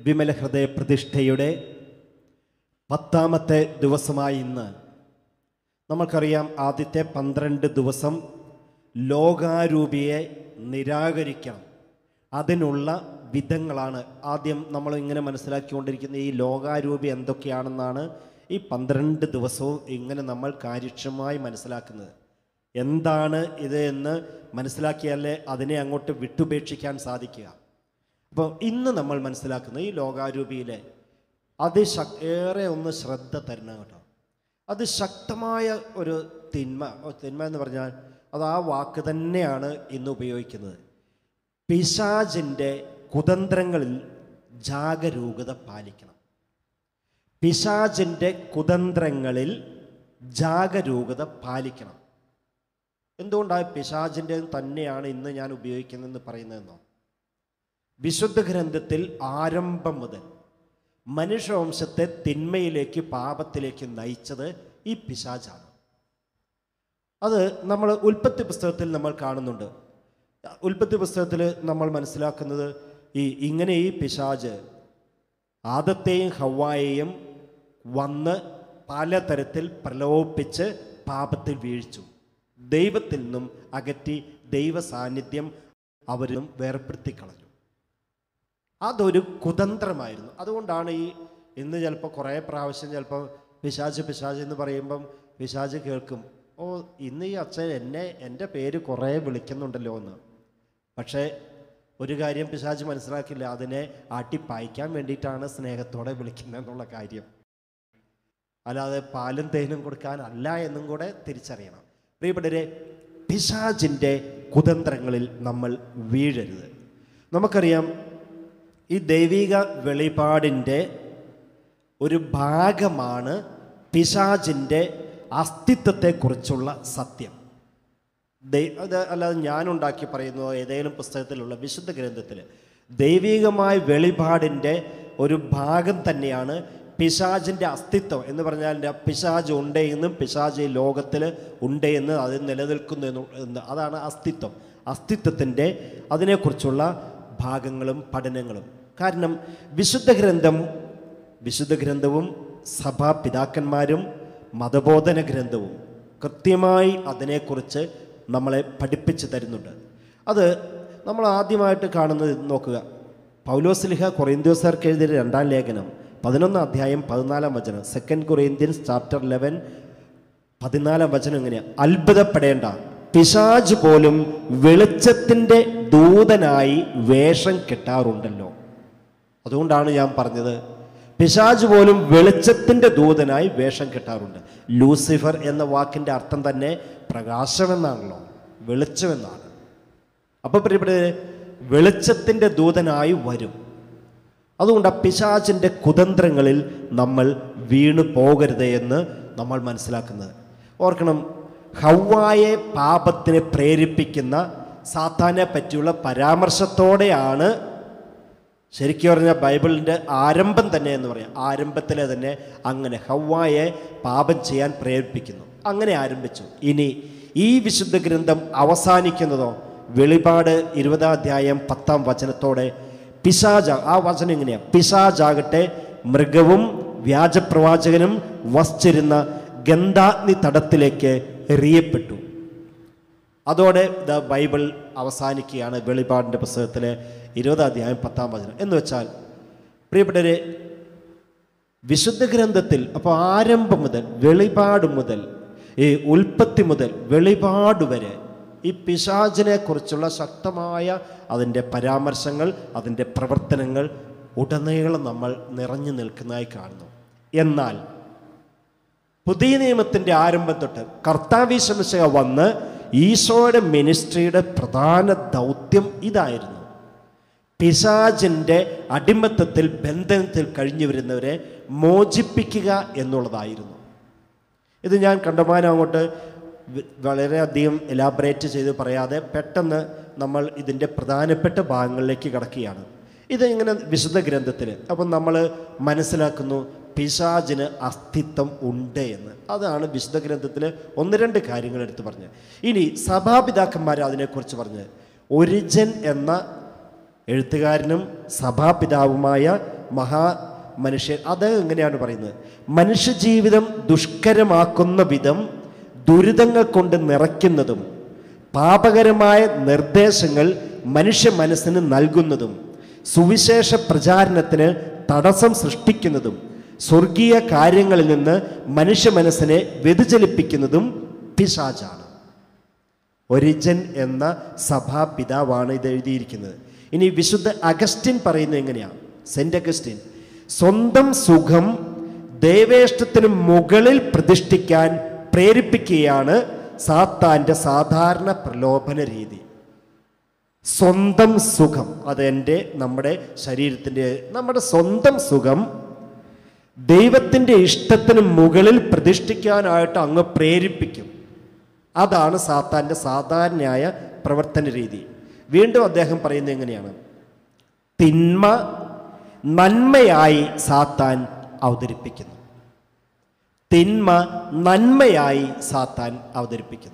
വിമല ഹൃദയ പ്രതിഷ്ഠയുടെ പത്താമത്തെ ദിവസമായി ഇന്ന് നമുക്കറിയാം ആദ്യത്തെ പന്ത്രണ്ട് ദിവസം ലോകാരൂപിയെ നിരാകരിക്കണം അതിനുള്ള വിധങ്ങളാണ് ആദ്യം നമ്മൾ ഇങ്ങനെ മനസ്സിലാക്കിക്കൊണ്ടിരിക്കുന്ന ഈ ലോകാരൂപി എന്തൊക്കെയാണെന്നാണ് ഈ പന്ത്രണ്ട് ദിവസവും ഇങ്ങനെ നമ്മൾ കാര്യക്ഷമമായി മനസ്സിലാക്കുന്നത് എന്താണ് ഇത് എന്ന് മനസ്സിലാക്കിയാലേ അതിനെ അങ്ങോട്ട് വിട്ടുപേക്ഷിക്കാൻ സാധിക്കുക അപ്പോൾ ഇന്ന് നമ്മൾ മനസ്സിലാക്കുന്ന ഈ ലോകാരൂപിയിലെ അതിശക് ഏറെ ഒന്ന് ശ്രദ്ധ തരണം കേട്ടോ അത് ശക്തമായ ഒരു തിന്മ ഓ, തിന്മ എന്ന് പറഞ്ഞാൽ അത് ആ വാക്ക് തന്നെയാണ് ഇന്ന് ഉപയോഗിക്കുന്നത് പിശാചിൻ്റെ കുതന്ത്രങ്ങളിൽ ജാഗരൂകത പാലിക്കണം പിശാചിൻ്റെ കുതന്ത്രങ്ങളിൽ ജാഗരൂകത പാലിക്കണം എന്തുകൊണ്ടാണ് പിശാചിൻ്റെ തന്നെയാണ് ഇന്ന് ഞാൻ ഉപയോഗിക്കുന്നതെന്ന് പറയുന്നതെന്നോ വിശുദ്ധ ഗ്രന്ഥത്തിൽ ആരംഭം മുതൽ മനുഷ്യവംശത്തെ തിന്മയിലേക്ക് പാപത്തിലേക്ക് നയിച്ചത് ഈ പിശാചാണ് അത് നമ്മൾ ഉൽപ്പത്തി പുസ്തകത്തിൽ നമ്മൾ കാണുന്നുണ്ട് ഉൽപ്പത്തി പുസ്തകത്തിൽ നമ്മൾ മനസ്സിലാക്കുന്നത് ഈ ഇങ്ങനെ ഈ പിശാജ് ആദത്തെയും ഹവായെയും വന്ന് പലതരത്തിൽ പ്രലോഭിപ്പിച്ച് പാപത്തിൽ വീഴ്ച്ചു ദൈവത്തിൽ നിന്നും അകറ്റി ദൈവ സാന്നിധ്യം അവരും വേർപ്പെടുത്തി കളഞ്ഞു അതൊരു കുതന്ത്രമായിരുന്നു അതുകൊണ്ടാണ് ഈ ഇന്ന് ചിലപ്പോൾ കുറേ പ്രാവശ്യം ചിലപ്പോൾ പിശാജ് പിശാജ് എന്ന് പറയുമ്പം പിശാജ് കേൾക്കും ഓ ഇന്ന് ഈ അച്ഛൻ എന്നെ എൻ്റെ പേര് കുറേ വിളിക്കുന്നുണ്ടല്ലോ എന്ന് പക്ഷേ ഒരു കാര്യം പിശാജ് മനസ്സിലാക്കില്ല അതിനെ ആട്ടിപ്പായിക്കാൻ വേണ്ടിയിട്ടാണ് സ്നേഹത്തോടെ വിളിക്കുന്നത് എന്നുള്ള കാര്യം അല്ലാതെ പാലും തേനും കൊടുക്കാൻ അല്ല എന്നും കൂടെ തിരിച്ചറിയണം പ്രിയപ്പെട്ടവരെ പിശാജിൻ്റെ കുതന്ത്രങ്ങളിൽ നമ്മൾ വീഴരുത് നമുക്കറിയാം ഈ ദൈവിക വെളിപാടിൻ്റെ ഒരു ഭാഗമാണ് പിശാജിൻ്റെ അസ്തിത്വത്തെക്കുറിച്ചുള്ള സത്യം ദൈ- അത് അല്ലാതെ ഞാനുണ്ടാക്കി പറയുന്നതോ ഏതെങ്കിലും പുസ്തകത്തിലുള്ള വിശുദ്ധ ഗ്രന്ഥത്തിൽ ദൈവികമായ വെളിപാടിൻ്റെ ഒരു ഭാഗം തന്നെയാണ് പിശാജിൻ്റെ അസ്തിത്വം എന്ന് പറഞ്ഞാൽ ര- പിശാജ് ഉണ്ട് എന്നും പിശാജ് ഈ ലോകത്തിൽ ഉണ്ട് എന്ന് അത് നിലനിൽക്കുന്നു എന്ന് എന്ന് അതാണ് അസ്തിത്വം അസ്തിത്വത്തിൻ്റെ അതിനെക്കുറിച്ചുള്ള ഭാഗങ്ങളും പഠനങ്ങളും കാരണം വിശുദ്ധ ഗ്രന്ഥം വിശുദ്ധ ഗ്രന്ഥവും സഭാ പിതാക്കന്മാരും മതബോധന ഗ്രന്ഥവും കൃത്യമായി അതിനെക്കുറിച്ച് നമ്മളെ പഠിപ്പിച്ചു തരുന്നുണ്ട് അത് നമ്മൾ ആദ്യമായിട്ട് കാണുന്നത് നോക്കുക പൗലോസ്ലിഹ കൊറിന്ത്യോസർക്ക് എഴുതിയ രണ്ടാം ലേഖനം പതിനൊന്നാം അധ്യായം പതിനാലാം വചനം സെക്കൻഡ് കൊറിന്ത്യൻസ് ചാപ്റ്റർ ലെവൻ പതിനാലാം വചനം എങ്ങനെയാ അത്ഭുതപ്പെടേണ്ട പിശാജ് പോലും വെളിച്ചത്തിൻ്റെ ദൂതനായി വേഷം കെട്ടാറുണ്ടല്ലോ അതുകൊണ്ടാണ് ഞാൻ പറഞ്ഞത് പിശാജ് പോലും വെളിച്ചത്തിൻ്റെ ദൂതനായി വേഷം കെട്ടാറുണ്ട് ലൂസിഫർ എന്ന വാക്കിൻ്റെ അർത്ഥം തന്നെ പ്രകാശമെന്നാണല്ലോ വെളിച്ചമെന്നാണ് അപ്പോൾ പ്രിയപ്പെട്ടത് വെളിച്ചത്തിൻ്റെ ദൂതനായി വരും അതുകൊണ്ട് ആ പിശാചിൻ്റെ കുതന്ത്രങ്ങളിൽ നമ്മൾ വീണു പോകരുത് എന്ന് നമ്മൾ മനസ്സിലാക്കുന്നത് ഓർക്കണം ഹൗവായെ പാപത്തിന് പ്രേരിപ്പിക്കുന്ന സാത്താനെ പറ്റിയുള്ള പരാമർശത്തോടെയാണ് ശരിക്കും പറഞ്ഞാൽ ബൈബിളിൻ്റെ ആരംഭം തന്നെ എന്ന് പറയാം ആരംഭത്തിലെ തന്നെ അങ്ങനെ ഹൗവായെ പാപം ചെയ്യാൻ പ്രേരിപ്പിക്കുന്നു അങ്ങനെ ആരംഭിച്ചു ഇനി ഈ വിശുദ്ധ ഗ്രന്ഥം അവസാനിക്കുന്നതോ വെളിപാട് ഇരുപതാം അധ്യായം പത്താം വചനത്തോടെ പിശാജ ആ വചനം എങ്ങനെയാണ് പിശാജാകട്ടെ മൃഗവും വ്യാജപ്രവാചകനും വസിച്ചിരുന്ന ഗന്ധാഗ്നി തടത്തിലേക്ക് എറിയപ്പെട്ടു അതോടെ ദ ബൈബിൾ അവസാനിക്കുകയാണ് വെളിപാടിൻ്റെ പുസ്തകത്തിലെ ഇരുപതാം അധ്യായം പത്താം വചനം എന്ന് വെച്ചാൽ പ്രിയപ്പെട്ടവരെ വിശുദ്ധ ഗ്രന്ഥത്തിൽ അപ്പോൾ ആരംഭം മുതൽ വെളിപാട് മുതൽ ഈ ഉൽപ്പത്തി മുതൽ വെളിപാട് വരെ ഈ പിശാചിനെ കുറിച്ചുള്ള ശക്തമായ അതിൻ്റെ പരാമർശങ്ങൾ അതിൻ്റെ പ്രവർത്തനങ്ങൾ ഉടനീളം നമ്മൾ നിറഞ്ഞു നിൽക്കുന്നതായി കാണുന്നു എന്നാൽ പുതിയ നിയമത്തിൻ്റെ ആരംഭം തൊട്ട് കർത്താവിശംസക വന്ന് ഈശോയുടെ മിനിസ്ട്രിയുടെ പ്രധാന ദൗത്യം ഇതായിരുന്നു പിശാചിൻ്റെ അടിമത്തത്തിൽ ബന്ധനത്തിൽ കഴിഞ്ഞു വരുന്നവരെ മോചിപ്പിക്കുക എന്നുള്ളതായിരുന്നു ഇത് ഞാൻ കണ്ടമാനം അങ്ങോട്ട് വ- വളരെയധികം എലാബറേറ്റ് ചെയ്ത് പറയാതെ പെട്ടെന്ന് നമ്മൾ ഇതിൻ്റെ പ്രധാനപ്പെട്ട ഭാഗങ്ങളിലേക്ക് കടക്കുകയാണ് ഇത് ഇങ്ങനെ വിശുദ്ധ ഗ്രന്ഥത്തിൽ അപ്പം നമ്മൾ മനസ്സിലാക്കുന്നു പിശാചിന് അസ്തിത്വം ഉണ്ട് എന്ന് അതാണ് വിശുദ്ധ ഗ്രന്ഥത്തിൽ ഒന്ന് രണ്ട് കാര്യങ്ങൾ എടുത്ത് പറഞ്ഞത് ഇനി സഭാപിതാക്കന്മാർ അതിനെക്കുറിച്ച് പറഞ്ഞത് ഒരിജൻ എന്ന എഴുത്തുകാരനും സഭാപിതാവുമായ മഹാ മനുഷ്യൻ അത് എങ്ങനെയാണ് പറയുന്നത് മനുഷ്യജീവിതം ദുഷ്കരമാക്കുന്ന വിധം ദുരിതങ്ങൾ കൊണ്ട് നിറയ്ക്കുന്നതും പാപകരമായ നിർദ്ദേശങ്ങൾ മനുഷ്യ മനസ്സിന് നൽകുന്നതും സുവിശേഷ പ്രചാരണത്തിന് തടസ്സം സൃഷ്ടിക്കുന്നതും സ്വർഗീയ കാര്യങ്ങളിൽ നിന്ന് മനുഷ്യ മനസ്സിനെ വ്യതിചലിപ്പിക്കുന്നതും പിശാചാണ് ഒരിജൻ എന്ന സഭാപിതാവാണ് ഇത് എഴുതിയിരിക്കുന്നത് ഇനി വിശുദ്ധ അഗസ്റ്റിൻ പറയുന്നത് എങ്ങനെയാണ് സെന്റ് അഗസ്റ്റിൻ സ്വന്തം സുഖം ദേവേഷ്ടത്തിന് മുകളിൽ പ്രതിഷ്ഠിക്കാൻ പ്രേരിപ്പിക്കുകയാണ് സാത്താൻ്റെ സാധാരണ പ്രലോഭന രീതി സ്വന്തം സുഖം അത് എൻ്റെ നമ്മുടെ ശരീരത്തിൻ്റെ നമ്മുടെ സ്വന്തം സുഖം ദൈവത്തിൻ്റെ ഇഷ്ടത്തിന് മുകളിൽ പ്രതിഷ്ഠിക്കാനായിട്ട് അങ്ങ് പ്രേരിപ്പിക്കും അതാണ് സാത്താൻ്റെ സാധാരണയായ പ്രവർത്തന രീതി വീണ്ടും അദ്ദേഹം പറയുന്നത് എങ്ങനെയാണ് തിന്മ നന്മയായി സാത്താൻ അവതരിപ്പിക്കുന്നു തിന്മ നന്മയായി സാത്താൻ അവതരിപ്പിക്കുന്നു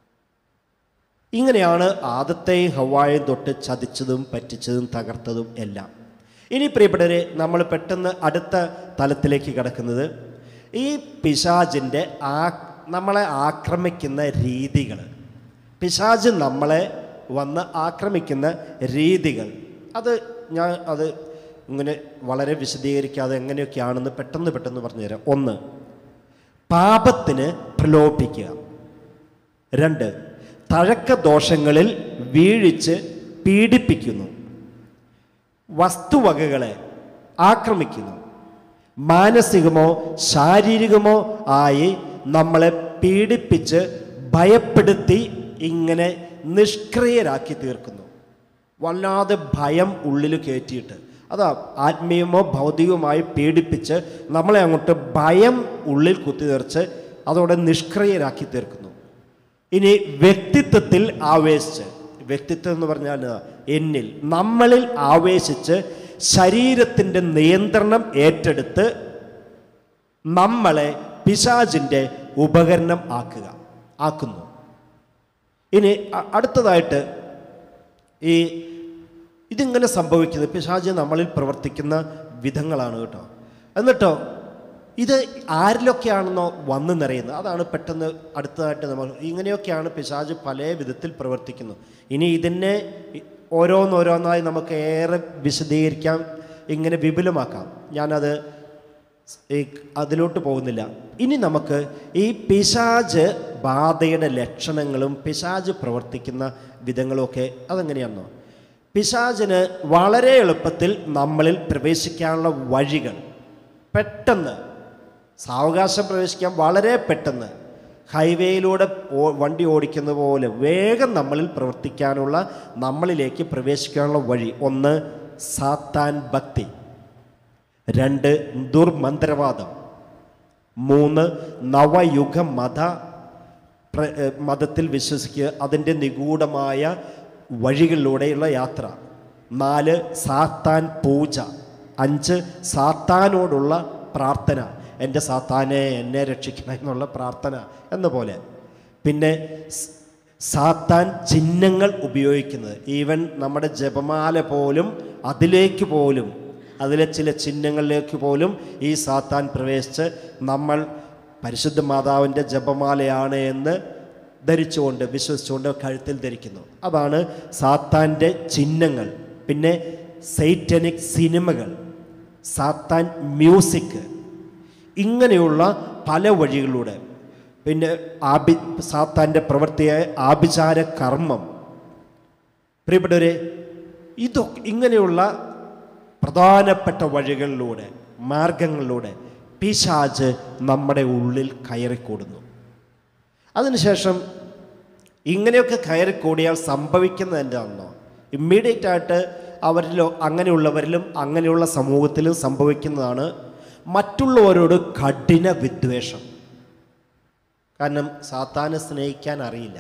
ഇങ്ങനെയാണ് ആദത്തെയും ഹവായും തൊട്ട് ചതിച്ചതും പറ്റിച്ചതും തകർത്തതും എല്ലാം ഇനി പ്രിയപ്പെട്ടവരെ നമ്മൾ പെട്ടെന്ന് അടുത്ത തലത്തിലേക്ക് കിടക്കുന്നത് ഈ പിശാജിൻ്റെ ആ നമ്മളെ ആക്രമിക്കുന്ന രീതികൾ പിശാജ് നമ്മളെ വന്ന് ആക്രമിക്കുന്ന രീതികൾ അത് ഞാൻ അത് ഇങ്ങനെ വളരെ വിശദീകരിക്കാതെ എങ്ങനെയൊക്കെയാണെന്ന് പെട്ടെന്ന് പെട്ടെന്ന് പറഞ്ഞുതരാം ഒന്ന് പാപത്തിന് പ്രലോഭിക്കുക രണ്ട് തഴക്ക ദോഷങ്ങളിൽ വീഴിച്ച് പീഡിപ്പിക്കുന്നു വസ്തുവകകളെ ആക്രമിക്കുന്നു മാനസികമോ ശാരീരികമോ ആയി നമ്മളെ പീഡിപ്പിച്ച് ഭയപ്പെടുത്തി ഇങ്ങനെ നിഷ്ക്രിയരാക്കി തീർക്കുന്നു വല്ലാതെ ഭയം ഉള്ളിൽ കയറ്റിയിട്ട് അതാ ആത്മീയമോ ഭൗതികവുമായി പീഡിപ്പിച്ച് നമ്മളെ അങ്ങോട്ട് ഭയം ഉള്ളിൽ കുത്തിതീർച്ച് അതോടെ നിഷ്ക്രിയരാക്കി തീർക്കുന്നു ഇനി വ്യക്തിത്വത്തിൽ ആവേശിച്ച് വ്യക്തിത്വം എന്ന് പറഞ്ഞാൽ എന്നിൽ നമ്മളിൽ ആവേശിച്ച് ശരീരത്തിൻ്റെ നിയന്ത്രണം ഏറ്റെടുത്ത് നമ്മളെ പിശാചിൻ്റെ ഉപകരണം ആക്കുക ആക്കുന്നു ഇനി അ- അടുത്തതായിട്ട് ഈ ഇതിങ്ങനെ സംഭവിക്കുന്നത് പിശാച് നമ്മളിൽ പ്രവർത്തിക്കുന്ന വിധങ്ങളാണ് കേട്ടോ എന്നിട്ടോ ഇത് ആരിലൊക്കെയാണെന്നോ വന്നു നിറയുന്നത് അതാണ് പെട്ടെന്ന് അടുത്തതായിട്ട് നമ്മൾ ഇങ്ങനെയൊക്കെയാണ് പിശാജ് പല വിധത്തിൽ പ്രവർത്തിക്കുന്നത് ഇനി ഇതിനെ ഓരോന്നോരോന്നായി നമുക്ക് ഏറെ വിശദീകരിക്കാം ഇങ്ങനെ വിപുലമാക്കാം ഞാനത് ഈ അതിലോട്ട് പോകുന്നില്ല ഇനി നമുക്ക് ഈ പിശാജ് ബാധയുടെ ലക്ഷണങ്ങളും പിശാജ് പ്രവർത്തിക്കുന്ന വിധങ്ങളുമൊക്കെ അതെങ്ങനെയാണെന്നോ പിശാജിന് വളരെ എളുപ്പത്തിൽ നമ്മളിൽ പ്രവേശിക്കാനുള്ള വഴികൾ പെട്ടെന്ന് സാവകാശം പ്രവേശിക്കാൻ വളരെ പെട്ടെന്ന് ഹൈവേയിലൂടെ ഓ- വണ്ടി ഓടിക്കുന്ന പോലെ വേഗം നമ്മളിൽ പ്രവർത്തിക്കാനുള്ള നമ്മളിലേക്ക് പ്രവേശിക്കാനുള്ള വഴി ഒന്ന് സാത്താൻ ഭക്തി രണ്ട് ദുർമന്ത്രവാദം മൂന്ന് നവയുഗ മത പ്ര- ഏ, മതത്തിൽ വിശ്വസിക്കുക അതിൻ്റെ നിഗൂഢമായ വഴികളിലൂടെയുള്ള യാത്ര നാല് സാത്താൻ പൂജ അഞ്ച് സാത്താനോടുള്ള പ്രാർത്ഥന എൻ്റെ സാത്താനെ എന്നെ രക്ഷിക്കണം എന്നുള്ള പ്രാർത്ഥന എന്ന പോലെ പിന്നെ സ്- സാത്താൻ ചിഹ്നങ്ങൾ ഉപയോഗിക്കുന്നത് ഈവൻ നമ്മുടെ ജപമാല പോലും അതിലേക്ക് പോലും അതിലെ ചില ചിഹ്നങ്ങളിലേക്ക് പോലും ഈ സാത്താൻ പ്രവേശിച്ച് നമ്മൾ പരിശുദ്ധ മാതാവിൻ്റെ ജപമാലയാണ് എന്ന് ധരിച്ചുകൊണ്ട് വിശ്വസിച്ചുകൊണ്ട് കഴുത്തിൽ ധരിക്കുന്നു അതാണ് സാത്താൻ്റെ ചിഹ്നങ്ങൾ പിന്നെ സൈറ്റനിക് സിനിമകൾ സാത്താൻ മ്യൂസിക് ഇങ്ങനെയുള്ള പല വഴികളിലൂടെ പിന്നെ ആബി സാത്താൻ്റെ പ്രവൃത്തിയായ ആഭിചാര കർമ്മം പ്രിയപ്പെട്ടവരെ ഇതൊക്കെ ഇങ്ങനെയുള്ള പ്രധാനപ്പെട്ട വഴികളിലൂടെ മാർഗങ്ങളിലൂടെ പിശാജ് നമ്മുടെ ഉള്ളിൽ കയറിക്കൂടുന്നു അതിനുശേഷം ഇങ്ങനെയൊക്കെ കയറിക്കൂടിയാൽ സംഭവിക്കുന്നത് എന്താണെന്നോ ഇമ്മീഡിയറ്റ് ആയിട്ട് അവരിലോ അങ്ങനെയുള്ളവരിലും അങ്ങനെയുള്ള സമൂഹത്തിലും സംഭവിക്കുന്നതാണ് മറ്റുള്ളവരോട് കഠിന വിദ്വേഷം കാരണം സാത്താനെ സ്നേഹിക്കാൻ അറിയില്ല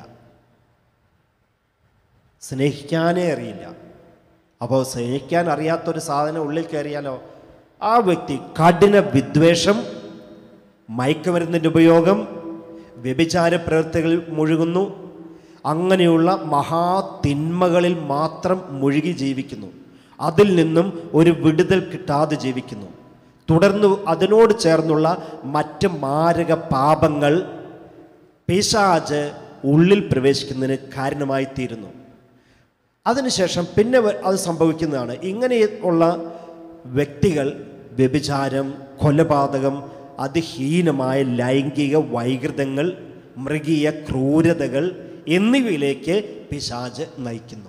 സ്നേഹിക്കാനേ അറിയില്ല അപ്പോൾ സ്നേഹിക്കാൻ അറിയാത്തൊരു സാധനം ഉള്ളിൽ കയറിയാലോ ആ വ്യക്തി കഠിന വിദ്വേഷം മയക്കുമരുന്നിൻ്റെ ഉപയോഗം വ്യഭിചാര പ്രവൃത്തികളിൽ മുഴുകുന്നു അങ്ങനെയുള്ള മഹാതിന്മകളിൽ മാത്രം മുഴുകി ജീവിക്കുന്നു അതിൽ നിന്നും ഒരു വിടുതൽ കിട്ടാതെ ജീവിക്കുന്നു തുടർന്ന് അതിനോട് ചേർന്നുള്ള മറ്റ് മാരക പാപങ്ങൾ പിശാജ് ഉള്ളിൽ പ്രവേശിക്കുന്നതിന് കാരണമായി തീരുന്നു അതിനുശേഷം പിന്നെ വ- അത് സംഭവിക്കുന്നതാണ് ഇങ്ങനെ ഉള്ള വ്യക്തികൾ വ്യഭിചാരം കൊലപാതകം അതിഹീനമായ ലൈംഗിക വൈകൃതങ്ങൾ മൃഗീയ ക്രൂരതകൾ എന്നിവയിലേക്ക് പിശാജ് നയിക്കുന്നു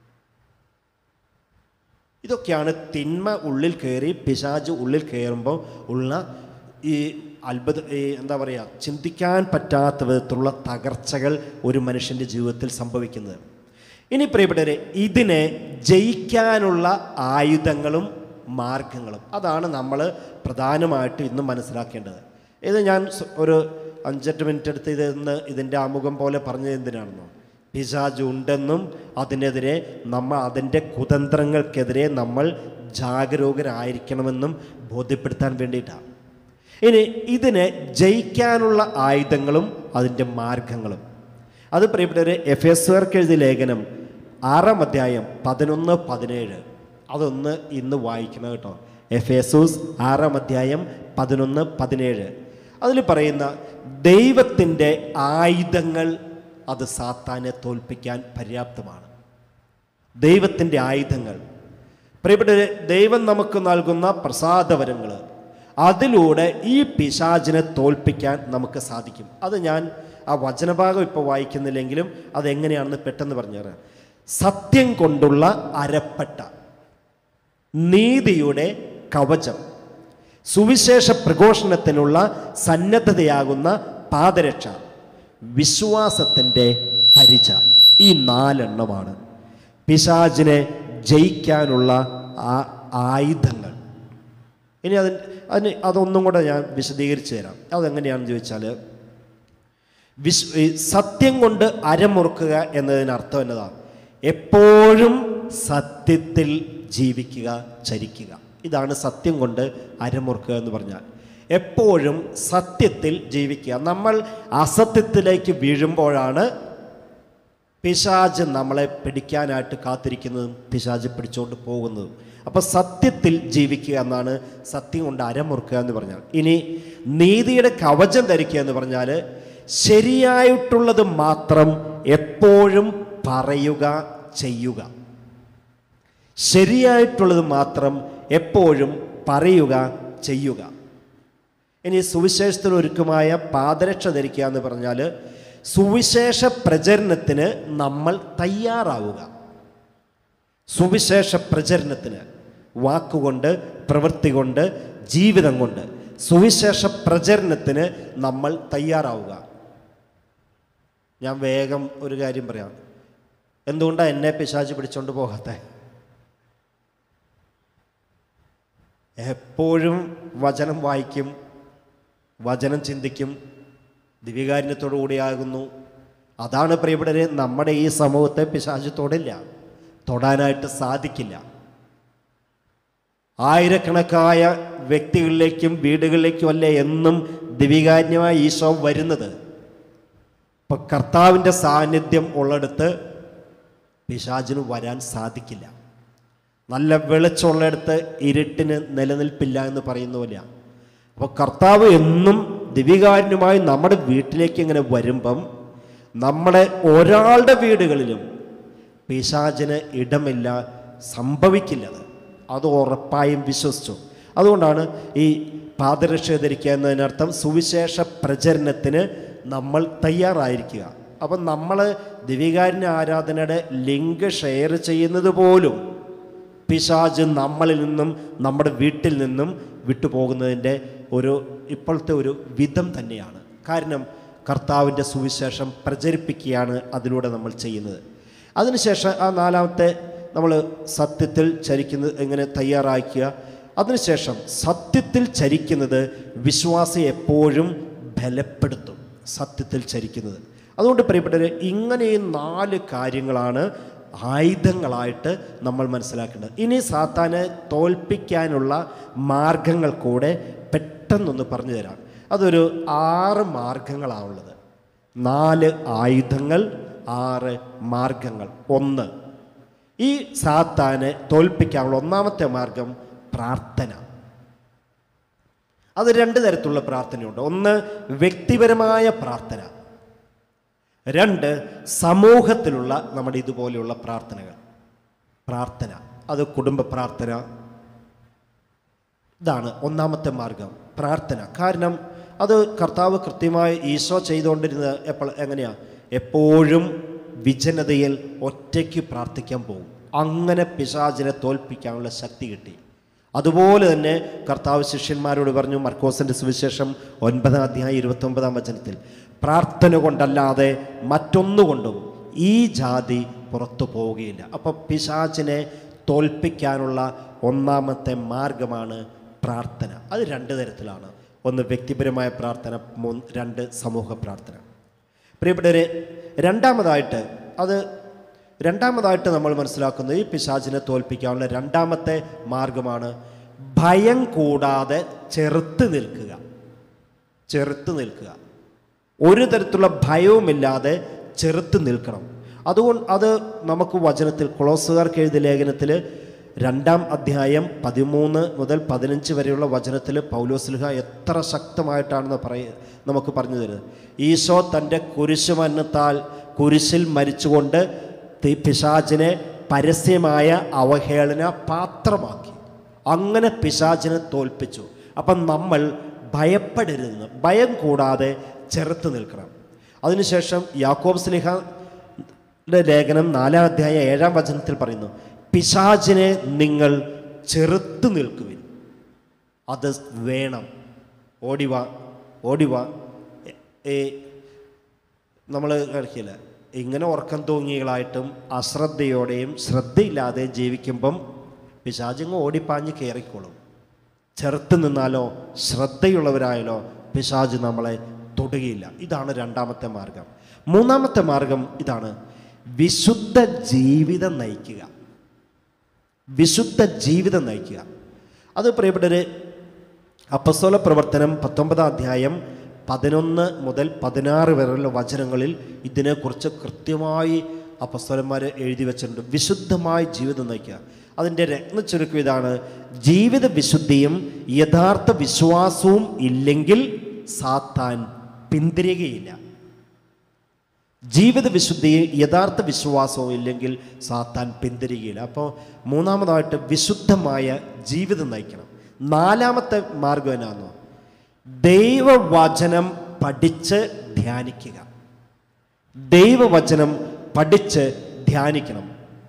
ഇതൊക്കെയാണ് തിന്മ ഉള്ളിൽ കയറി പിശാജ് ഉള്ളിൽ കയറുമ്പോൾ ഉള്ള ഈ അത്ഭുത ഈ എന്താ പറയുക ചിന്തിക്കാൻ പറ്റാത്ത വിധത്തിലുള്ള തകർച്ചകൾ ഒരു മനുഷ്യൻ്റെ ജീവിതത്തിൽ സംഭവിക്കുന്നത് ഇനി പ്രിയപ്പെട്ടവരെ ഇതിനെ ജയിക്കാനുള്ള ആയുധങ്ങളും മാർഗങ്ങളും അതാണ് നമ്മൾ പ്രധാനമായിട്ട് ഇന്ന് മനസ്സിലാക്കേണ്ടത് ഇത് ഞാൻ സ് ഒരു അഞ്ചെട്ട് മിനിറ്റ് എടുത്ത് ഇതെന്ന് ഇതിൻ്റെ ആമുഖം പോലെ പറഞ്ഞത് എന്തിനാണെന്നോ പിശാജ് ഉണ്ടെന്നും അതിനെതിരെ നമ്മൾ അതിൻ്റെ കുതന്ത്രങ്ങൾക്കെതിരെ നമ്മൾ ജാഗരൂകരായിരിക്കണമെന്നും ബോധ്യപ്പെടുത്താൻ വേണ്ടിയിട്ടാണ് ഇനി ഇതിനെ ജയിക്കാനുള്ള ആയുധങ്ങളും അതിൻ്റെ മാർഗങ്ങളും അത് പ്രിയപ്പെട്ടവരെ എഫ് എസ് എഴുതിയ ലേഖനം ആറാം അധ്യായം പതിനൊന്ന് പതിനേഴ് അതൊന്ന് ഇന്ന് വായിക്കണം കേട്ടോ എഫ് എസൂസ് ആറാം അധ്യായം പതിനൊന്ന് പതിനേഴ് അതിൽ പറയുന്ന ദൈവത്തിൻ്റെ ആയുധങ്ങൾ അത് സാത്താനെ തോൽപ്പിക്കാൻ പര്യാപ്തമാണ് ദൈവത്തിൻ്റെ ആയുധങ്ങൾ പ്രിയപ്പെട്ടവരെ ദൈവം നമുക്ക് നൽകുന്ന പ്രസാദവരങ്ങൾ അതിലൂടെ ഈ പിശാചിനെ തോൽപ്പിക്കാൻ നമുക്ക് സാധിക്കും അത് ഞാൻ ആ വചനഭാഗം ഇപ്പോൾ വായിക്കുന്നില്ലെങ്കിലും അതെങ്ങനെയാണെന്ന് പെട്ടെന്ന് പറഞ്ഞുതരാം സത്യം കൊണ്ടുള്ള അരപ്പട്ട നീതിയുടെ കവചം സുവിശേഷ പ്രഘോഷണത്തിനുള്ള സന്നദ്ധതയാകുന്ന പാദരക്ഷ വിശ്വാസത്തിൻ്റെ പരിച ഈ നാലെണ്ണമാണ് പിശാചിനെ ജയിക്കാനുള്ള ആ ആയുധങ്ങൾ ഇനി അതിന് അതിന് അതൊന്നും കൂടെ ഞാൻ വിശദീകരിച്ചു തരാം അതെങ്ങനെയാണെന്ന് ചോദിച്ചാൽ വിശ് ഈ സത്യം കൊണ്ട് അരമുറുക്കുക എന്നതിന് അർത്ഥം എന്നതാണ് എപ്പോഴും സത്യത്തിൽ ജീവിക്കുക ചരിക്കുക ഇതാണ് സത്യം കൊണ്ട് അരമുറുക്കുക എന്ന് പറഞ്ഞാൽ എപ്പോഴും സത്യത്തിൽ ജീവിക്കുക നമ്മൾ അസത്യത്തിലേക്ക് വീഴുമ്പോഴാണ് പിശാജ് നമ്മളെ പിടിക്കാനായിട്ട് കാത്തിരിക്കുന്നതും പിശാജ് പിടിച്ചുകൊണ്ട് പോകുന്നതും അപ്പോൾ സത്യത്തിൽ ജീവിക്കുക എന്നാണ് സത്യം കൊണ്ട് അരമുറുക്കുക എന്ന് പറഞ്ഞാൽ ഇനി നീതിയുടെ കവചം ധരിക്കുക എന്ന് പറഞ്ഞാൽ ശരിയായിട്ടുള്ളത് മാത്രം എപ്പോഴും പറയുക ചെയ്യുക ശരിയായിട്ടുള്ളത് മാത്രം എപ്പോഴും പറയുക ചെയ്യുക ഇനി സുവിശേഷത്തിന് ഒരുക്കമായ പാദരക്ഷ ധരിക്കുക എന്ന് പറഞ്ഞാൽ സുവിശേഷ പ്രചരണത്തിന് നമ്മൾ തയ്യാറാവുക സുവിശേഷ പ്രചരണത്തിന് വാക്കുകൊണ്ട് പ്രവൃത്തി കൊണ്ട് ജീവിതം കൊണ്ട് സുവിശേഷ പ്രചരണത്തിന് നമ്മൾ തയ്യാറാവുക ഞാൻ വേഗം ഒരു കാര്യം പറയാം എന്തുകൊണ്ടാണ് എന്നെ പിശാചി പിടിച്ചോണ്ട് പോകാത്തേ എപ്പോഴും വചനം വായിക്കും വചനം ചിന്തിക്കും ദിവ്യകാരുണ്യത്തോടു കൂടിയാകുന്നു അതാണ് പ്രിയപ്പെട്ടവരെ നമ്മുടെ ഈ സമൂഹത്തെ പിശാച് തൊടില്ല തൊടാനായിട്ട് സാധിക്കില്ല ആയിരക്കണക്കായ വ്യക്തികളിലേക്കും വീടുകളിലേക്കും അല്ല എന്നും ദിവികാന്യമായ ഈശോ വരുന്നത് ഇപ്പൊ കർത്താവിൻ്റെ സാന്നിധ്യം ഉള്ളിടത്ത് പിശാചിന് വരാൻ സാധിക്കില്ല നല്ല വെളിച്ചമുള്ളിടത്ത് ഇരുട്ടിന് നിലനിൽപ്പില്ല എന്ന് പറയുന്ന പോലെയാണ് അപ്പോൾ കർത്താവ് എന്നും ദിവികാരനുമായി നമ്മുടെ വീട്ടിലേക്ക് ഇങ്ങനെ വരുമ്പം നമ്മുടെ ഒരാളുടെ വീടുകളിലും പിശാചിന് ഇടമില്ല സംഭവിക്കില്ലത് അത് ഉറപ്പായും വിശ്വസിച്ചു അതുകൊണ്ടാണ് ഈ പാദരക്ഷ ധരിക്കുക എന്നതിനർത്ഥം സുവിശേഷ പ്രചരണത്തിന് നമ്മൾ തയ്യാറായിരിക്കുക അപ്പം നമ്മൾ ദിവികാരന ആരാധനയുടെ ലിങ്ക് ഷെയർ ചെയ്യുന്നത് പോലും പിശാജ് നമ്മളിൽ നിന്നും നമ്മുടെ വീട്ടിൽ നിന്നും വിട്ടുപോകുന്നതിൻ്റെ ഒരു ഇപ്പോഴത്തെ ഒരു വിധം തന്നെയാണ് കാരണം കർത്താവിൻ്റെ സുവിശേഷം പ്രചരിപ്പിക്കുകയാണ് അതിലൂടെ നമ്മൾ ചെയ്യുന്നത് അതിനുശേഷം ആ നാലാമത്തെ നമ്മൾ സത്യത്തിൽ ചരിക്കുന്നത് എങ്ങനെ തയ്യാറാക്കുക അതിനുശേഷം സത്യത്തിൽ ചരിക്കുന്നത് വിശ്വാസം എപ്പോഴും ബലപ്പെടുത്തും സത്യത്തിൽ ചരിക്കുന്നത് അതുകൊണ്ട് പ്രിയപ്പെട്ടവരെ ഇങ്ങനെ ഈ നാല് കാര്യങ്ങളാണ് ആയുധങ്ങളായിട്ട് നമ്മൾ മനസ്സിലാക്കേണ്ടത് ഇനി സാത്താനെ തോൽപ്പിക്കാനുള്ള മാർഗങ്ങൾ കൂടെ പെട്ടെന്നൊന്ന് പറഞ്ഞു തരാം അതൊരു ആറ് മാർഗങ്ങളാണുള്ളത് നാല് ആയുധങ്ങൾ ആറ് മാർഗങ്ങൾ ഒന്ന് ഈ സാത്താനെ തോൽപ്പിക്കാനുള്ള ഒന്നാമത്തെ മാർഗം പ്രാർത്ഥന അത് രണ്ട് തരത്തിലുള്ള പ്രാർത്ഥനയുണ്ട് ഒന്ന് വ്യക്തിപരമായ പ്രാർത്ഥന രണ്ട് സമൂഹത്തിലുള്ള നമ്മുടെ ഇതുപോലെയുള്ള പ്രാർത്ഥനകൾ പ്രാർത്ഥന അത് കുടുംബ പ്രാർത്ഥന ഇതാണ് ഒന്നാമത്തെ മാർഗം പ്രാർത്ഥന കാരണം അത് കർത്താവ് കൃത്യമായി ഈശോ ചെയ്തുകൊണ്ടിരുന്നത് എപ്പോൾ എങ്ങനെയാ എപ്പോഴും വിജനതയിൽ ഒറ്റയ്ക്ക് പ്രാർത്ഥിക്കാൻ പോകും അങ്ങനെ പിശാചിനെ തോൽപ്പിക്കാനുള്ള ശക്തി കിട്ടി അതുപോലെ തന്നെ കർത്താവ് ശിഷ്യന്മാരോട് പറഞ്ഞു മർക്കോസിൻ്റെ സുവിശേഷം ഒൻപതാം അധ്യായം ഇരുപത്തൊമ്പതാം വചനത്തിൽ പ്രാർത്ഥന കൊണ്ടല്ലാതെ മറ്റൊന്നുകൊണ്ടും ഈ ജാതി പുറത്തു പോവുകയില്ല അപ്പോൾ പിശാചിനെ തോൽപ്പിക്കാനുള്ള ഒന്നാമത്തെ മാർഗമാണ് പ്രാർത്ഥന അത് രണ്ട് തരത്തിലാണ് ഒന്ന് വ്യക്തിപരമായ പ്രാർത്ഥന മൂന്ന് രണ്ട് സമൂഹ പ്രാർത്ഥന പ്രിയപ്പെട്ടവരെ രണ്ടാമതായിട്ട് അത് രണ്ടാമതായിട്ട് നമ്മൾ മനസ്സിലാക്കുന്നത് ഈ പിശാചിനെ തോൽപ്പിക്കാനുള്ള രണ്ടാമത്തെ മാർഗമാണ് ഭയം കൂടാതെ ചെറുത്ത് നിൽക്കുക ചെറുത്ത് നിൽക്കുക ഒരു തരത്തിലുള്ള ഭയവുമില്ലാതെ ചെറുത്ത് നിൽക്കണം അതുകൊണ്ട് അത് നമുക്ക് വചനത്തിൽ കൊളോസുകാർക്ക് എഴുതിയ ലേഖനത്തിൽ രണ്ടാം അധ്യായം പതിമൂന്ന് മുതൽ പതിനഞ്ച് വരെയുള്ള വചനത്തിൽ പൗലോസ്ലിഹ എത്ര ശക്തമായിട്ടാണെന്ന് പറയ നമുക്ക് പറഞ്ഞു തരുന്നത് ഈശോ തൻ്റെ കുരിശുമരണത്താൽ കുരിശിൽ മരിച്ചുകൊണ്ട് തി- പിശാചിനെ പരസ്യമായ അവഹേളന പാത്രമാക്കി അങ്ങനെ പിശാചിനെ തോൽപ്പിച്ചു അപ്പം നമ്മൾ ഭയപ്പെടരുതെന്ന് ഭയം കൂടാതെ ചെറുത്ത് നിൽക്കണം അതിനുശേഷം യാക്കോബ് സ്ലിഹയുടെ ലേഖനം നാലാം അധ്യായ ഏഴാം വചനത്തിൽ പറയുന്നു പിശാചിനെ നിങ്ങൾ ചെറുത്ത് നിൽക്കുവിൻ അത് വേണം ഓടിവ ഓടിവ ഏ നമ്മൾ കളിക്കില്ല ഇങ്ങനെ ഉറക്കം തൂങ്ങികളായിട്ടും അശ്രദ്ധയോടെയും ശ്രദ്ധയില്ലാതെയും ജീവിക്കുമ്പം പിശാചിങ്ങ് ഓടിപ്പാഞ്ഞ് കയറിക്കോളും ചെറുത്ത് നിന്നാലോ ശ്രദ്ധയുള്ളവരായാലോ പിശാജ് നമ്മളെ തൊടുകയില്ല ഇതാണ് രണ്ടാമത്തെ മാർഗം മൂന്നാമത്തെ മാർഗം ഇതാണ് വിശുദ്ധ ജീവിതം നയിക്കുക വിശുദ്ധ ജീവിതം നയിക്കുക അത് പ്രിയപ്പെട്ടവര് അപ്പസ്തോല പ്രവർത്തനം പത്തൊമ്പതാം അധ്യായം പതിനൊന്ന് മുതൽ പതിനാറ് വരെയുള്ള വചനങ്ങളിൽ ഇതിനെക്കുറിച്ച് കൃത്യമായി അപ്പസ്തോലന്മാർ എഴുതി വെച്ചിട്ടുണ്ട് വിശുദ്ധമായ ജീവിതം നയിക്കുക അതിൻ്റെ രത്ന ചുരുക്കം ഇതാണ് ജീവിത വിശുദ്ധിയും യഥാർത്ഥ വിശ്വാസവും ഇല്ലെങ്കിൽ സാത്താൻ പിന്തിരികയില്ല ജീവിത വിശുദ്ധിയും യഥാർത്ഥ വിശ്വാസവും ഇല്ലെങ്കിൽ സാത്താൻ പിന്തിരികയില്ല അപ്പോൾ മൂന്നാമതായിട്ട് വിശുദ്ധമായ ജീവിതം നയിക്കണം നാലാമത്തെ മാർഗം എന്നാണോ ദൈവവചനം പഠിച്ച് ധ്യാനിക്കുക ദൈവവചനം പഠിച്ച് ധ്യാനിക്കണം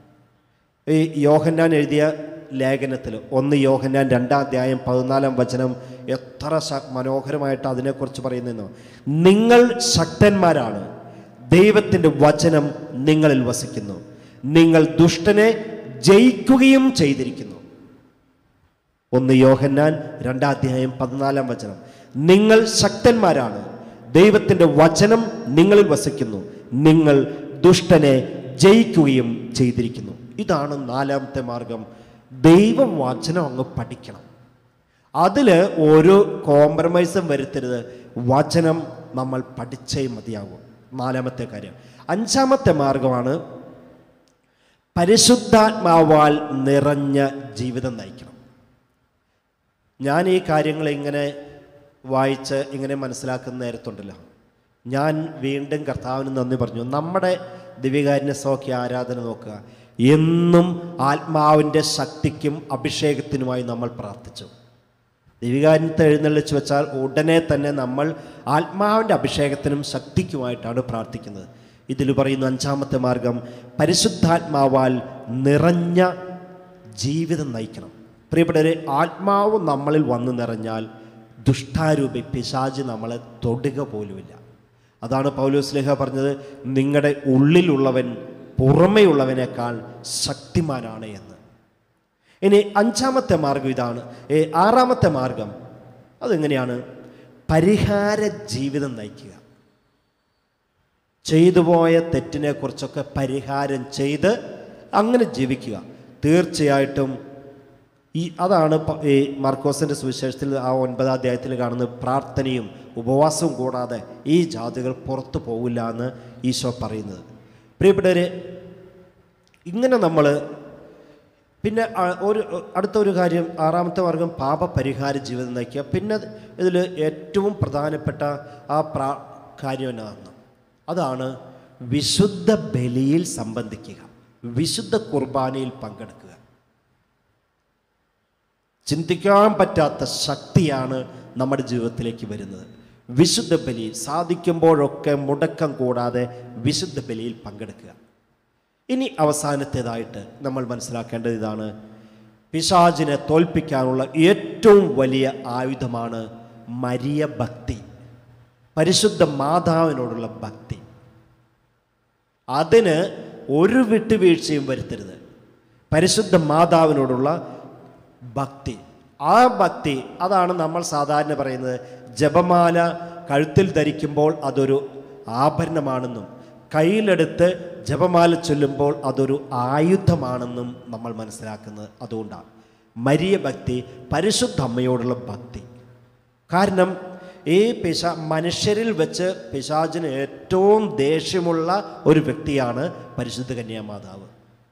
ഈ യോഹന്നാൻ എഴുതിയ ലേഖനത്തിൽ ഒന്ന് യോഹന്നാൻ രണ്ടാം അധ്യായം പതിനാലാം വചനം എത്ര ശ- മനോഹരമായിട്ട് അതിനെക്കുറിച്ച് പറയുന്നതെന്നോ നിങ്ങൾ ശക്തന്മാരാണ് ദൈവത്തിൻ്റെ വചനം നിങ്ങളിൽ വസിക്കുന്നു നിങ്ങൾ ദുഷ്ടനെ ജയിക്കുകയും ചെയ്തിരിക്കുന്നു ഒന്ന് യോഹന്നാൻ രണ്ടാം അധ്യായം പതിനാലാം വചനം നിങ്ങൾ ശക്തന്മാരാണ് ദൈവത്തിൻ്റെ വചനം നിങ്ങളിൽ വസിക്കുന്നു നിങ്ങൾ ദുഷ്ടനെ ജയിക്കുകയും ചെയ്തിരിക്കുന്നു ഇതാണ് നാലാമത്തെ മാർഗം ദൈവവചനം അങ്ങ് പഠിക്കണം അതിൽ ഒരു കോംപ്രമൈസും വരുത്തരുത് വചനം നമ്മൾ പഠിച്ചേ മതിയാകും നാലാമത്തെ കാര്യം അഞ്ചാമത്തെ മാർഗമാണ് പരിശുദ്ധാത്മാവാൽ നിറഞ്ഞ ജീവിതം നയിക്കണം ഞാൻ ഈ കാര്യങ്ങൾ ഇങ്ങനെ വായിച്ച് ഇങ്ങനെ മനസ്സിലാക്കുന്ന നേരത്തുണ്ടല്ലോ ഞാൻ വീണ്ടും കർത്താവിന് നന്ദി പറഞ്ഞു നമ്മുടെ ദിവ്യകാരുണ്യ സൗഖ്യ ആരാധന നോക്കുക എന്നും ആത്മാവിൻ്റെ ശക്തിക്കും അഭിഷേകത്തിനുമായി നമ്മൾ പ്രാർത്ഥിച്ചു ദിവികാരത്തെ എഴുന്നള്ളിച്ച് വെച്ചാൽ ഉടനെ തന്നെ നമ്മൾ ആത്മാവിൻ്റെ അഭിഷേകത്തിനും ശക്തിക്കുമായിട്ടാണ് പ്രാർത്ഥിക്കുന്നത് ഇതിൽ പറയുന്ന അഞ്ചാമത്തെ മാർഗം പരിശുദ്ധാത്മാവാൽ നിറഞ്ഞ ജീവിതം നയിക്കണം പ്രിയപ്പെട്ടവരെ ആത്മാവ് നമ്മളിൽ വന്നു നിറഞ്ഞാൽ ദുഷ്ടാരൂപി പിശാജ് നമ്മളെ തൊടുക പോലുമില്ല അതാണ് പൗലോസ്ലേഹ പറഞ്ഞത് നിങ്ങളുടെ ഉള്ളിലുള്ളവൻ പുറമെയുള്ളവനേക്കാൾ ശക്തിമാനാണ് എന്ന് ഇനി അഞ്ചാമത്തെ മാർഗം ഇതാണ് ഏ, ആറാമത്തെ മാർഗം അതെങ്ങനെയാണ് പരിഹാര ജീവിതം നയിക്കുക ചെയ്തു പോയ തെറ്റിനെക്കുറിച്ചൊക്കെ പരിഹാരം ചെയ്ത് അങ്ങനെ ജീവിക്കുക തീർച്ചയായിട്ടും ഈ അതാണ് പ- ഈ മാർക്കോസിൻ്റെ സുവിശേഷത്തിൽ ആ ഒൻപതാം അധ്യായത്തിൽ കാണുന്നത് പ്രാർത്ഥനയും ഉപവാസവും കൂടാതെ ഈ ജാതികൾ പുറത്തു പോവില്ല എന്ന് ഈശോ പറയുന്നത് പ്രിയപ്പെട്ടവരെ ഇങ്ങനെ നമ്മൾ പിന്നെ ആ- ഒരു അടുത്ത ഒരു കാര്യം ആറാമത്തെ വർഗം പാപപരിഹാര ജീവിതം നയിക്കുക പിന്നെ ഇതിൽ ഏറ്റവും പ്രധാനപ്പെട്ട ആ പ്രാ കാര്യം എന്നാണ് അതാണ് വിശുദ്ധ ബലിയിൽ സംബന്ധിക്കുക വിശുദ്ധ കുർബാനയിൽ പങ്കെടുക്കുക ചിന്തിക്കാൻ പറ്റാത്ത ശക്തിയാണ് നമ്മുടെ ജീവിതത്തിലേക്ക് വരുന്നത് വിശുദ്ധ ബലി സാധിക്കുമ്പോഴൊക്കെ മുടക്കം കൂടാതെ വിശുദ്ധ ബലിയിൽ പങ്കെടുക്കുക ഇനി അവസാനത്തേതായിട്ട് നമ്മൾ മനസ്സിലാക്കേണ്ടത് ഇതാണ് പിശാചിനെ തോൽപ്പിക്കാനുള്ള ഏറ്റവും വലിയ ആയുധമാണ് മരിയ ഭക്തി പരിശുദ്ധ മാതാവിനോടുള്ള ഭക്തി അതിന് ഒരു വിട്ടുവീഴ്ചയും വരുത്തരുത് പരിശുദ്ധ മാതാവിനോടുള്ള ഭക്തി ആ ഭക്തി അതാണ് നമ്മൾ സാധാരണ പറയുന്നത് ജപമാല കഴുത്തിൽ ധരിക്കുമ്പോൾ അതൊരു ആഭരണമാണെന്നും കയ്യിലെടുത്ത് ജപമാല ചൊല്ലുമ്പോൾ അതൊരു ആയുധമാണെന്നും നമ്മൾ മനസ്സിലാക്കുന്നത് അതുകൊണ്ടാണ് മരിയ ഭക്തി പരിശുദ്ധ അമ്മയോടുള്ള ഭക്തി കാരണം ഈ പിശ മനുഷ്യരിൽ വെച്ച് പിശാചിന് ഏറ്റവും ദേഷ്യമുള്ള ഒരു വ്യക്തിയാണ് പരിശുദ്ധ കന്യാമാതാവ്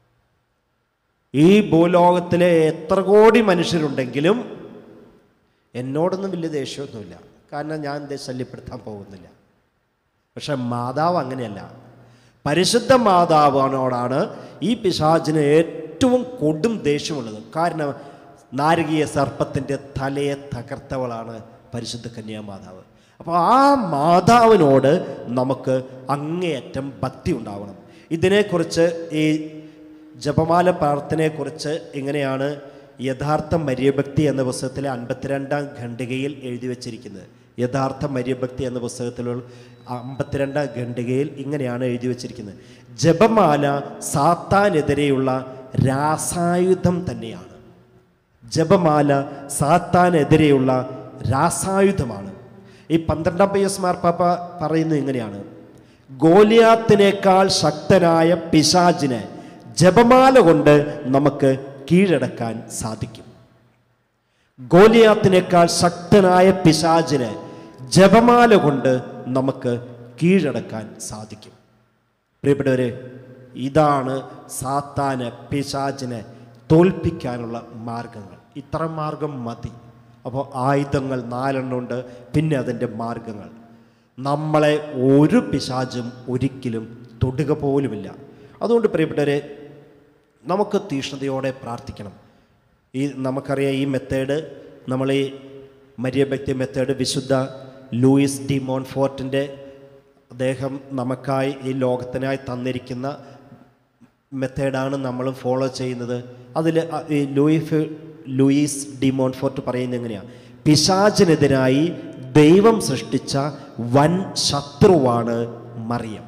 ഈ ഭൂലോകത്തിലെ എത്ര കോടി മനുഷ്യരുണ്ടെങ്കിലും എന്നോടൊന്നും വലിയ ദേഷ്യമൊന്നുമില്ല കാരണം ഞാൻ എന്തേ ശല്യപ്പെടുത്താൻ പോകുന്നില്ല പക്ഷെ മാതാവ് അങ്ങനെയല്ല പരിശുദ്ധ മാതാവിനോടാണ് ഈ പിശാചിന് ഏറ്റവും കൊടും ദേഷ്യമുള്ളത് കാരണം നാരകീയ സർപ്പത്തിൻ്റെ തലയെ തകർത്തവളാണ് പരിശുദ്ധ കന്യാമാതാവ് അപ്പോൾ ആ മാതാവിനോട് നമുക്ക് അങ്ങേയറ്റം ഭക്തി ഉണ്ടാവണം ഇതിനെക്കുറിച്ച് ഈ ജപമാല പ്രാർത്ഥനയെക്കുറിച്ച് ഇങ്ങനെയാണ് യഥാർത്ഥ മര്യഭക്തി എന്ന പുസ്തകത്തിലെ അൻപത്തിരണ്ടാം ഖണ്ഡികയിൽ എഴുതി വച്ചിരിക്കുന്നത് യഥാർത്ഥ മര്യഭക്തി എന്ന പുസ്തകത്തിലുള്ള അമ്പത്തിരണ്ടാം ഖണ്ഡികയിൽ ഇങ്ങനെയാണ് എഴുതി വച്ചിരിക്കുന്നത് ജപമാല സാത്താനെതിരെയുള്ള രാസായുധം തന്നെയാണ് ജപമാല സാത്താനെതിരെയുള്ള രാസായുധമാണ് ഈ പന്ത്രണ്ടാം പയ്യസ് മാർപ്പാപ്പ പറയുന്നത് ഇങ്ങനെയാണ് ഗോലിയാത്തിനേക്കാൾ ശക്തനായ പിശാചിനെ ജപമാല കൊണ്ട് നമുക്ക് കീഴടക്കാൻ സാധിക്കും ഗോലിയാത്തിനേക്കാൾ ശക്തനായ പിശാചിനെ ജപമാല കൊണ്ട് നമുക്ക് കീഴടക്കാൻ സാധിക്കും പ്രിയപ്പെട്ടവരെ ഇതാണ് സാത്താന് പിശാചിനെ തോൽപ്പിക്കാനുള്ള മാർഗങ്ങൾ ഇത്ര മാർഗം മതി അപ്പോൾ ആയുധങ്ങൾ നാലെണ്ണമുണ്ട് പിന്നെ അതിൻ്റെ മാർഗങ്ങൾ നമ്മളെ ഒരു പിശാചും ഒരിക്കലും തൊടുക പോലുമില്ല അതുകൊണ്ട് പ്രിയപ്പെട്ടവരെ നമുക്ക് തീഷ്ണതയോടെ പ്രാർത്ഥിക്കണം ഈ നമുക്കറിയാം ഈ മെത്തേഡ് നമ്മൾ ഈ മരിയഭക്തി മെത്തേഡ് വിശുദ്ധ ലൂയിസ് ഡി മോൺഫോർട്ടിൻ്റെ അദ്ദേഹം നമുക്കായി ഈ ലോകത്തിനായി തന്നിരിക്കുന്ന മെത്തേഡാണ് നമ്മളും ഫോളോ ചെയ്യുന്നത് അതിൽ ഈ ലൂയിഫ് ലൂയിസ് ഡി മോൺഫോർട്ട് പറയുന്നത് എങ്ങനെയാണ് പിശാചിനെതിരായി ദൈവം സൃഷ്ടിച്ച വൻ ശത്രുവാണ് മറിയം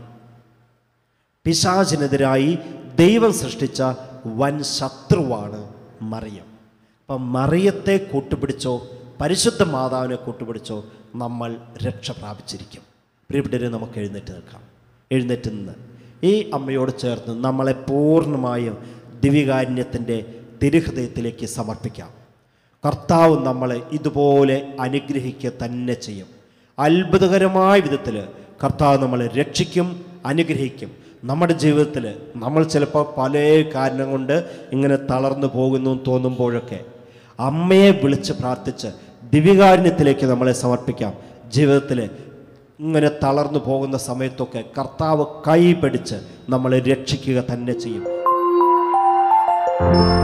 പിശാചിനെതിരായി ദൈവം സൃഷ്ടിച്ച വൻ ശത്രുവാണ് മറിയം അപ്പം മറിയത്തെ കൂട്ടുപിടിച്ചോ പരിശുദ്ധ മാതാവിനെ കൂട്ടുപിടിച്ചോ നമ്മൾ രക്ഷ പ്രാപിച്ചിരിക്കും പ്രിയപ്പെട്ടവരെ നമുക്ക് എഴുന്നേറ്റ് നിൽക്കാം എഴുന്നേറ്റ് നിന്ന് ഈ അമ്മയോട് ചേർന്ന് നമ്മളെ പൂർണ്ണമായും ദിവ്യകാരുണ്യത്തിൻ്റെ തിരുഹൃദയത്തിലേക്ക് സമർപ്പിക്കാം കർത്താവ് നമ്മളെ ഇതുപോലെ അനുഗ്രഹിക്കുക തന്നെ ചെയ്യും അത്ഭുതകരമായ വിധത്തിൽ കർത്താവ് നമ്മളെ രക്ഷിക്കും അനുഗ്രഹിക്കും നമ്മുടെ ജീവിതത്തിൽ നമ്മൾ ചിലപ്പോൾ പല കാരണം കൊണ്ട് ഇങ്ങനെ തളർന്നു പോകുന്നു എന്ന് തോന്നുമ്പോഴൊക്കെ അമ്മയെ വിളിച്ച് പ്രാർത്ഥിച്ച് ദിവ്യകാരുണ്യത്തിലേക്ക് നമ്മളെ സമർപ്പിക്കാം ജീവിതത്തിൽ ഇങ്ങനെ തളർന്നു പോകുന്ന സമയത്തൊക്കെ കർത്താവ് കൈ പിടിച്ച് നമ്മളെ രക്ഷിക്കുക തന്നെ ചെയ്യും